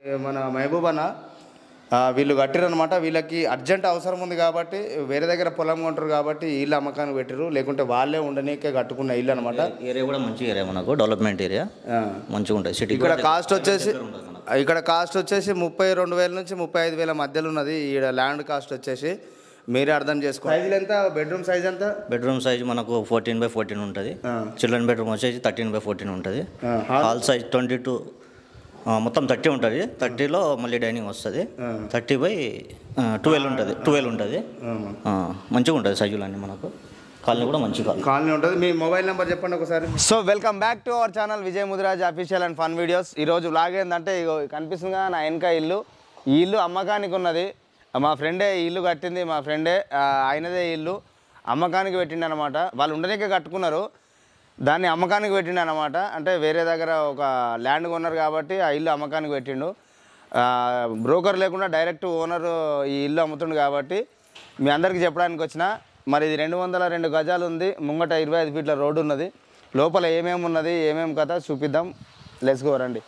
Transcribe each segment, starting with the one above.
మన మహబూబ్ అన్న ఆ, వీళ్ళు కట్టిరనమాట వీళ్ళకి అర్జెంట్ అవసరం ఉంది కాబట్టి వేరే దగ్గర పొలం కొంటారు కాబట్టి ఇల్లు అమ్మకానికి పెట్టిరు లేకుంటే వాళ్ళే ఉండనీకే కట్టుకున్న ఇల్లు అనమాట ఏరియా కూడా మంచి ఏరియా మనకు డెవలప్మెంట్ ఏరియా మంచిగా ఉంటుంది సిటీ ఇక్కడ కాస్ట్ వచ్చేసి ఇక్కడ కాస్ట్ వచ్చేసి ముప్పై రెండు వేల నుంచి ముప్పై ఐదు వేల మధ్యలో ఉన్నది ఇక్కడ ల్యాండ్ కాస్ట్ వచ్చేసి మీరే అర్థం చేసుకో సైజులు ఎంత బెడ్రూమ్ సైజ్ ఎంత బెడ్రూమ్ సైజ్ మనకు ఫోర్టీన్ బై ఫోర్టీన్ ఉంటుంది ఆ. చిల్డ్రన్ బెడ్రూమ్ వచ్చేసి థర్టీన్ బై ఫోర్టీన్ ఉంటుంది ఆ, hall hall size twenty two మొత్తం థర్టీ ఉంటుంది థర్టీలో మళ్ళీ డైనింగ్ వస్తుంది ఆ. థర్టీ బై ట్వెల్వ్ ఉంటుంది ట్వెల్వ్ ఉంటుంది ఆ. ఆ, మంచిగా ఉంటుంది సైజులు అన్నీ మనకు కాలనీ కూడా మంచి కాలనీ కాలనీ ఉంటుంది మీ మొబైల్ నెంబర్ చెప్పండి ఒకసారి so welcome back to our channel Vijay Mudiraj official and fun videos ఈరోజు వ్లాగ్ ఏంటంటే ఇగో కనిపిస్తుంది కదా నా వెనక ఇల్లు ఈ ఇల్లు అమ్మకానికి ఉన్నది మా ఫ్రెండే ఈ ఇల్లు కట్టింది మా ఫ్రెండే ఆ, ఆయనదే ఈ ఇల్లు అమ్మకానికి పెట్టిండు అనమాట వాళ్ళు ఉండనికే కట్టుకున్నారు దాన్ని అమ్మకానికి పెట్టిండు అనమాట అంటే వేరే దగ్గర ఒక ల్యాండ్ కొన్నారు కాబట్టి ఆ ఇల్లు అమ్మకానికి పెట్టిండు బ్రోకర్ లేకుండా డైరెక్ట్ ఓనర్ ఈ ఇల్లు అమ్ముతుండు కాబట్టి మీ అందరికీ చెప్పడానికి వచ్చిన మరి ఇది రెండు వందల రెండు గజాలు ఉంది ముంగట ఇరవై ఐదు ఫీట్ల రోడ్డు ఉన్నది లోపల ఏమేమి ఉన్నది ఏమేమి కథ చూపిద్దాం లెట్స్ గో రండి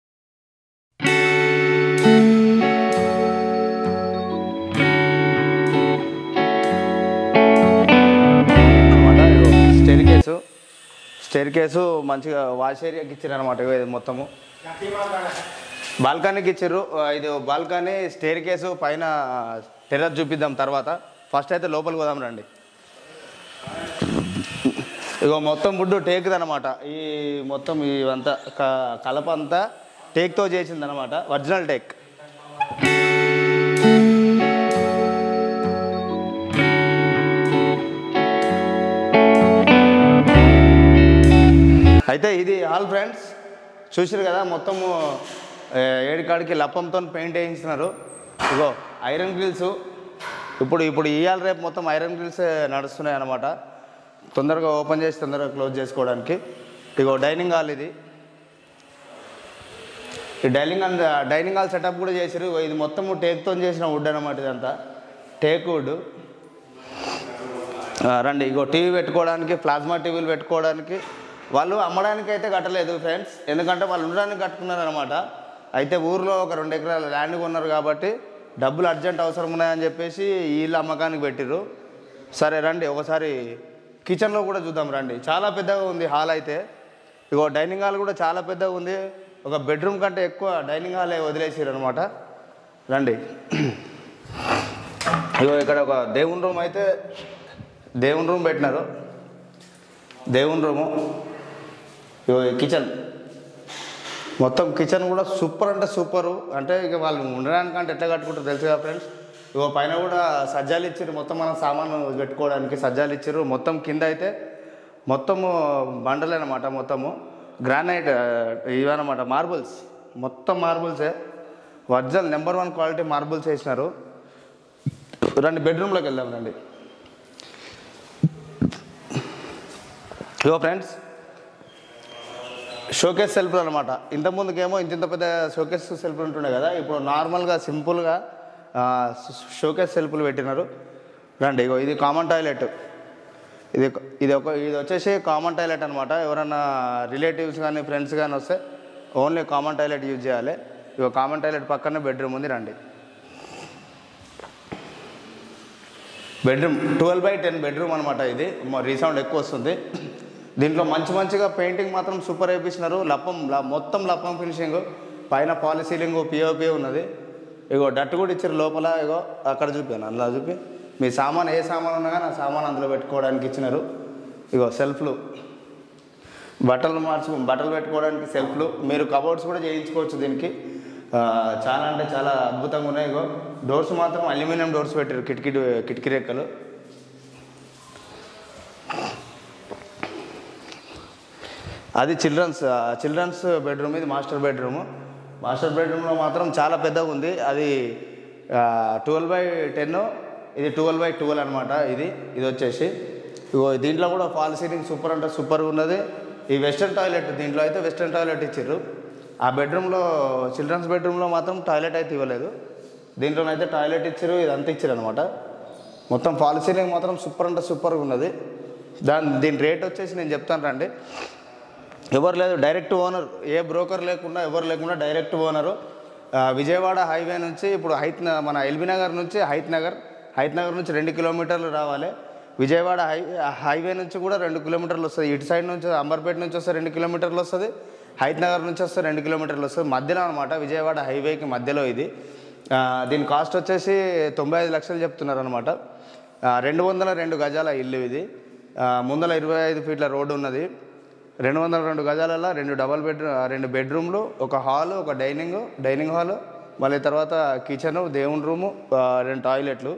స్టెయిర్ కేసు స్టెయిర్ కేసు మంచిగా వాష్ ఏరియాకి ఇచ్చారు అనమాట ఇది మొత్తము బాల్కనీకి ఇచ్చారు ఇది బాల్కనీ స్టేర్ కేసు పైన టెర్రస్ చూపిద్దాం తర్వాత ఫస్ట్ అయితే లోపలికి పోదాం రండి ఇగో మొత్తం బుడ్డు టేక్ది అనమాట ఈ మొత్తం ఇవంతా క- కలప అంతా టేక్తో చేసింది అనమాట ఒరిజినల్ టేక్ అయితే ఇది ఆల్ ఫ్రెండ్స్ చూసారు కదా మొత్తము ఏ, ఏడికాడికి లప్పంతో పెయింట్ వేయించినారు ఇగో ఐరన్ గ్రిల్స్ ఇప్పుడు ఇప్పుడు ఇవాళ రేపు మొత్తం ఐరన్ గ్రిల్స్ నడుస్తున్నాయి అన్నమాట తొందరగా ఓపెన్ చేసి తొందరగా క్లోజ్ చేసుకోవడానికి ఇగో డైనింగ్ హాల్ ఇది ఈ dining hall dining hall setup కూడా చేసారు ఇగో ఇది మొత్తము టేక్తో చేసిన వుడ్ అనమాట ఇదంతా టేక్ వుడ్ ఆ, రండి ఇగో టీవీ పెట్టుకోవడానికి ప్లాస్మా టీవీలు పెట్టుకోవడానికి వాళ్ళు అమ్మడానికి అయితే కట్టలేదు ఫ్రెండ్స్ ఎందుకంటే వాళ్ళు ఉండడానికి కట్టుకున్నారు అనమాట అయితే ఊర్లో ఒక రెండు ఎకరాల ల్యాండ్ కొన్నారు కాబట్టి డబ్బులు అర్జెంట్ అవసరం ఉన్నాయని చెప్పేసి ఈ ఇల్లు అమ్మకానికి పెట్టిర్రు సరే రండి ఒకసారి కిచెన్లో కూడా చూద్దాం రండి చాలా పెద్దగా ఉంది హాల్ అయితే ఇగో డైనింగ్ హాల్ కూడా చాలా పెద్దగా ఉంది ఒక బెడ్రూమ్ కంటే ఎక్కువ డైనింగ్ హాలే వదిలేసారు అనమాట రండి ఇగో ఇక్కడ ఒక దేవుని రూమ్ అయితే దేవుని రూమ్ పెట్టినారు దేవుని రూము ఇగో ఈ కిచెన్ మొత్తం కిచెన్ కూడా సూపర్ అంటే సూపరు అంటే ఇక వాళ్ళు ఉండడానికంటే ఎట్లా కట్టుకుంటారు తెలుసు కదా ఫ్రెండ్స్ ఇగో పైన కూడా సజ్జాలు ఇచ్చారు మొత్తం మనం సామాను పెట్టుకోవడానికి సజ్జాలు ఇచ్చారు మొత్తం కింద అయితే మొత్తము బండలే అనమాట మొత్తము గ్రానైట్ ఇవన్నమాట మార్బుల్స్ మొత్తం మార్బుల్సే original number one quality marbles వేసినారు రండి బెడ్రూమ్లోకి వెళ్దాం రండి ఇగో ఫ్రెండ్స్ షోకేస్ సెల్ఫ్లు అనమాట ఇంతకుముందుకేమో ఇంత ఇంత పెద్ద షోకేస్ సెల్ఫ్లు ఉంటుండే కదా ఇప్పుడు నార్మల్గా సింపుల్గా షోకేస్ సెల్ఫ్లు పెట్టినారు రండి ఇగో ఇది కామన్ టాయిలెట్ ఇది ఒక- ఇది ఒక ఇది వచ్చేసి కామన్ టాయిలెట్ అనమాట ఎవరన్నా రిలేటివ్స్ కానీ ఫ్రెండ్స్ కానీ వస్తే ఓన్లీ కామన్ టాయిలెట్ యూజ్ చేయాలి ఇగో కామన్ టాయిలెట్ పక్కనే బెడ్రూమ్ ఉంది రండి bedroom twelve by ten bedroom అనమాట ఇది రీసౌండ్ ఎక్కువ వస్తుంది దీంట్లో మంచి మంచిగా పెయింటింగ్ మాత్రం సూపర్ వేయించినారు లప్పం ల- మొత్తం లప్పం ఫినిషింగ్ పైన పాలి సీలింగ్ పిఓపి ఉన్నది ఇగో డట్టు కూడా ఇచ్చారు లోపల ఇగో అక్కడ చూపాను అందులో చూపి మీ సామాన్ ఏ సామాన్ ఉన్నా కానీ ఆ సామాన్ అందులో పెట్టుకోవడానికి ఇచ్చినారు ఇగో సెల్ఫ్లు బట్టలు మార్చు బట్టలు పెట్టుకోవడానికి సెల్ఫ్లు మీరు కబోర్డ్స్ కూడా చేయించుకోవచ్చు దీనికి ఆ, చాలా అంటే చాలా అద్భుతంగా ఉన్నాయి ఇగో డోర్స్ మాత్రం అల్యూమినియం డోర్స్ పెట్టారు కిటికీ కిటికీ రెక్కలు అది చిల్డ్రన్స్ చిల్డ్రన్స్ బెడ్రూమ్ ఇది మాస్టర్ బెడ్రూమ్ మాస్టర్ బెడ్రూమ్లో మాత్రం చాలా పెద్దగా ఉంది అది ట్వెల్వ్ బై టెన్ ఇది ట్వెల్వ్ బై ట్వెల్వ్ అనమాట ఇది ఇది వచ్చేసి ఇగో దీంట్లో కూడా ఫాల్ సీలింగ్ సూపర్ అంటే సూపర్గా ఉన్నది ఈ వెస్టర్న్ టాయిలెట్ దీంట్లో అయితే వెస్టర్న్ టాయిలెట్ ఇచ్చారు ఆ బెడ్రూమ్లో చిల్డ్రన్స్ బెడ్రూమ్లో మాత్రం టాయిలెట్ అయితే ఇవ్వలేదు దీంట్లోనైతే టాయిలెట్ ఇచ్చారు ఇదంతా ఇచ్చారు అనమాట మొత్తం ఫాల్ సీలింగ్ మాత్రం సూపర్ అంటే సూపర్గా ఉన్నది దాని దీని రేట్ వచ్చేసి నేను చెప్తాను రండి ఎవరు లేదు డైరెక్ట్ ఓనర్ ఏ బ్రోకర్ లేకుండా ఎవరు లేకుండా డైరెక్ట్ ఓనరు ఆ, విజయవాడ హైవే నుంచి ఇప్పుడు హైత్ న- మన ఎల్బీ నగర్ నుంచి హైత్ నగర్ హైత్ నగర్ నుంచి రెండు కిలోమీటర్లు రావాలి విజయవాడ హై హైవే నుంచి కూడా రెండు కిలోమీటర్లు వస్తుంది ఇటు సైడ్ నుంచి అంబర్పేట నుంచి వస్తే రెండు కిలోమీటర్లు వస్తుంది హైత్ నగర్ నుంచి వస్తే రెండు కిలోమీటర్లు వస్తుంది మధ్యలో అనమాట విజయవాడ హైవేకి మధ్యలో ఇది ఆ, దీని కాస్ట్ వచ్చేసి తొంభై ఐదు లక్షలు చెప్తున్నారు అనమాట రెండు వందల రెండు గజాల ఇల్లు ఇది ఆ, ముందల ఇరవై ఐదు ఫీట్ల రోడ్డు ఉన్నది రెండు వందల రెండు గజాలలో రెండు డబల్ బెడ్ రెండు బెడ్రూమ్లు ఒక హాలు ఒక డైనింగ్ డైనింగ్ హాలు మళ్ళీ తర్వాత కిచెను దేవుని రూము ఆ, రెండు టాయిలెట్లు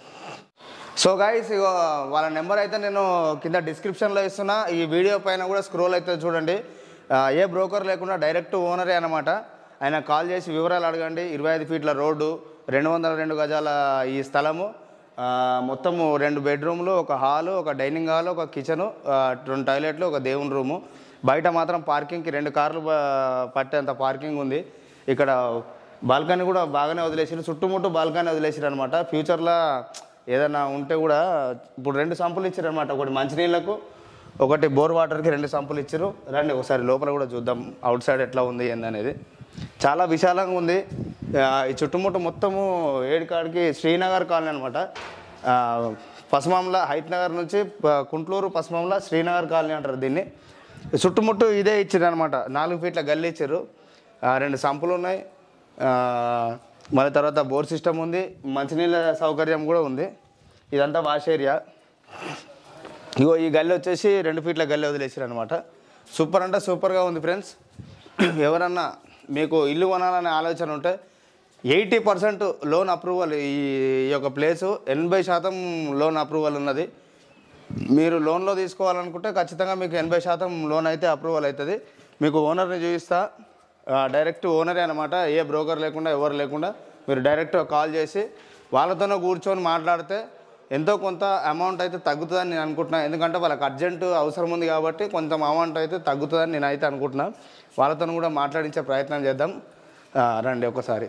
సో గైస్ ఇగో వాళ్ళ నెంబర్ అయితే నేను కింద డిస్క్రిప్షన్లో ఇస్తున్నా ఈ వీడియో పైన కూడా స్క్రోల్ అయితే చూడండి ఆ, ఏ బ్రోకర్ లేకుండా డైరెక్ట్ ఓనరే అనమాట ఆయన కాల్ చేసి వివరాలు అడగండి ఇరవై ఐదు ఫీట్ల రోడ్డు రెండు వందల రెండు గజాల ఈ స్థలము ఆ, మొత్తము రెండు బెడ్రూమ్లు ఒక హాలు ఒక డైనింగ్ హాల్ ఒక కిచెను ఆ, రెండు టాయిలెట్లు ఒక దేవుని రూము బయట మాత్రం పార్కింగ్కి రెండు కార్లు బ- పట్టేంత పార్కింగ్ ఉంది ఇక్కడ బాల్కనీ కూడా బాగానే వదిలేసారు చుట్టుముట్టు బాల్కనీ వదిలేసారు అనమాట ఫ్యూచర్లో ఏదైనా ఉంటే కూడా ఇప్పుడు రెండు సంపులు ఇచ్చారు అనమాట ఒకటి మంచినీళ్ళకు ఒకటి బోర్ వాటర్కి రెండు సంపులు ఇచ్చారు రండి ఒకసారి లోపల కూడా చూద్దాం అవుట్ సైడ్ ఎట్లా ఉంది ఏంది అనేది చాలా విశాలంగా ఉంది ఆ, ఈ చుట్టుముట్టు మొత్తము ఏడుకాడికి శ్రీనగర్ కాలనీ అనమాట పశ్చిమంల హైత్ నగర్ నుంచి ప- కుంట్లూరు పశ్చిమంల శ్రీనగర్ కాలనీ అంటారు దీన్ని చుట్టుముట్టు ఇదే ఇచ్చారు అనమాట నాలుగు ఫీట్ల గల్లి ఇచ్చారు ఆ, రెండు సంపులు ఉన్నాయి ఆ, మళ్ళీ తర్వాత బోర్ సిస్టమ్ ఉంది మంచినీళ్ళ సౌకర్యం కూడా ఉంది ఇదంతా వాష్ ఏరియా ఇగో ఈ గల్లీ వచ్చేసి రెండు ఫీట్ల గల్లీ వదిలేసారు అనమాట సూపర్ అంటే సూపర్గా ఉంది ఫ్రెండ్స్ ఎవరన్నా మీకు ఇల్లు కొనాలనే ఆలోచన ఉంటే ఎయిటీ పర్సెంట్ లోన్ అప్రూవల్ ఈ ఈ యొక్క ప్లేసు ఎనభై శాతం లోన్ అప్రూవల్ ఉన్నది మీరు లోన్లో తీసుకోవాలనుకుంటే ఖచ్చితంగా మీకు ఎనభై శాతం లోన్ అయితే అప్రూవల్ అవుతుంది మీకు ఓనర్ని చూపిస్తా ఆ, డైరెక్ట్ ఓనరే అనమాట ఏ బ్రోకర్ లేకుండా ఎవరు లేకుండా మీరు డైరెక్ట్ కాల్ చేసి వాళ్ళతోనే కూర్చొని మాట్లాడితే ఎంతో కొంత అమౌంట్ అయితే తగ్గుతుందని నేను అనుకుంటున్నాను ఎందుకంటే వాళ్ళకి అర్జెంటు అవసరం ఉంది కాబట్టి కొంత అమౌంట్ అయితే తగ్గుతుందని నేను అయితే అనుకుంటున్నాను వాళ్ళతో కూడా మాట్లాడించే ప్రయత్నం చేద్దాం ఆ, రండి ఒకసారి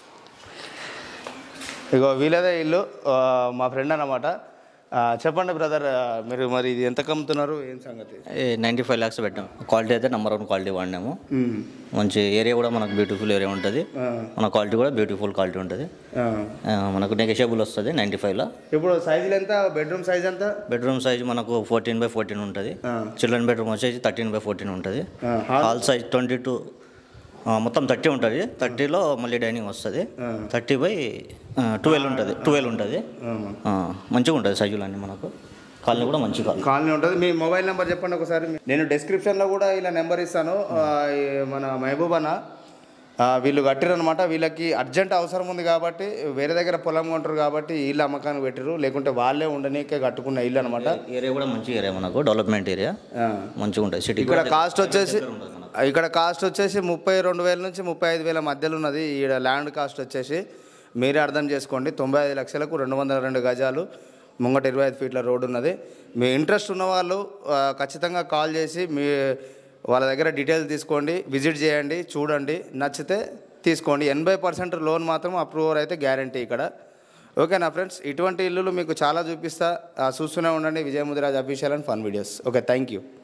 ఇగో వీళ్ళదే ఇల్లు ఆ, మా ఫ్రెండ్ అన్నమాట ఆ, చెప్పండి బ్రదర్ మీరు మరి ఇది ఎంత కమ్ముతున్నారు ఏం సంగతి నైంటీ ఫైవ్ ల్యాక్స్ పెట్టాం క్వాలిటీ అయితే నెంబర్ వన్ క్వాలిటీ వాడినాము మంచి ఏరియా కూడా మనకు బ్యూటిఫుల్ ఏరియా ఉంటుంది ఆ, మన క్వాలిటీ కూడా బ్యూటిఫుల్ క్వాలిటీ ఉంటుంది ఆ. ఆ, మనకు నెగోషియబుల్ వస్తుంది నైంటీ ఫైవ్లో ఇప్పుడు సైజులు ఎంత బెడ్రూమ్ సైజ్ ఎంత బెడ్రూమ్ సైజ్ మనకు ఫోర్టీన్ బై ఫోర్టీన్ ఉంటుంది ఆ. చిల్డ్రన్ బెడ్రూమ్ వచ్చేసి థర్టీన్ బై ఫోర్టీన్ ఉంటుంది ఆ, hall hall size twenty two మొత్తం థర్టీ ఉంటుంది థర్టీలో మళ్ళీ డైనింగ్ వస్తుంది ఆ. థర్టీ బై ట్వెల్వ్ ఉంటుంది ట్వెల్వ్ ఉంటుంది ఆ. ఆ, మంచిగా ఉంటుంది సైజులు అన్నీ మనకు కాలనీ కూడా మంచి కాలనీ కాలనీ ఉంటుంది మీ మొబైల్ నెంబర్ చెప్పండి ఒకసారి నేను డిస్క్రిప్షన్లో కూడా ఇలా నెంబర్ ఇస్తాను ఆ, ఈ మన మహబూబ్ అన్న ఆ, వీళ్ళు కట్టిరనమాట వీళ్ళకి అర్జెంట్ అవసరం ఉంది కాబట్టి వేరే దగ్గర పొలం కొంటారు కాబట్టి ఇల్లు అమ్మకానికి పెట్టిరు లేకుంటే వాళ్ళే ఉండనీకే కట్టుకున్న ఇల్లు అనమాట ఏరియా కూడా మంచి ఏరియా మనకు డెవలప్మెంట్ ఏరియా మంచిగా ఉంటుంది సిటీ ఇక్కడ కాస్ట్ వచ్చేసి ఇక్కడ కాస్ట్ వచ్చేసి ముప్పై రెండు వేల నుంచి ముప్పై ఐదు వేల మధ్యలో ఉన్నది ఈడ ల్యాండ్ కాస్ట్ వచ్చేసి మీరే అర్థం చేసుకోండి తొంభై ఐదు లక్షలకు రెండు వందల రెండు గజాలు ముంగట ఇరవై ఐదు ఫీట్ల రోడ్డు ఉన్నది మీ ఇంట్రెస్ట్ ఉన్న వాళ్ళు ఆ, ఖచ్చితంగా కాల్ చేసి మీ వాళ్ళ దగ్గర డీటెయిల్స్ తీసుకోండి విజిట్ చేయండి చూడండి నచ్చితే తీసుకోండి ఎనభై పర్సెంట్ లోన్ మాత్రం అప్రూవర్ అయితే గ్యారంటీ ఇక్కడ ఓకేనా ఫ్రెండ్స్ ఇటువంటి ఇల్లులు మీకు చాలా చూపిస్తా ఆ, చూస్తూనే ఉండండి Vijay Mudiraj official and fun videos okay thank you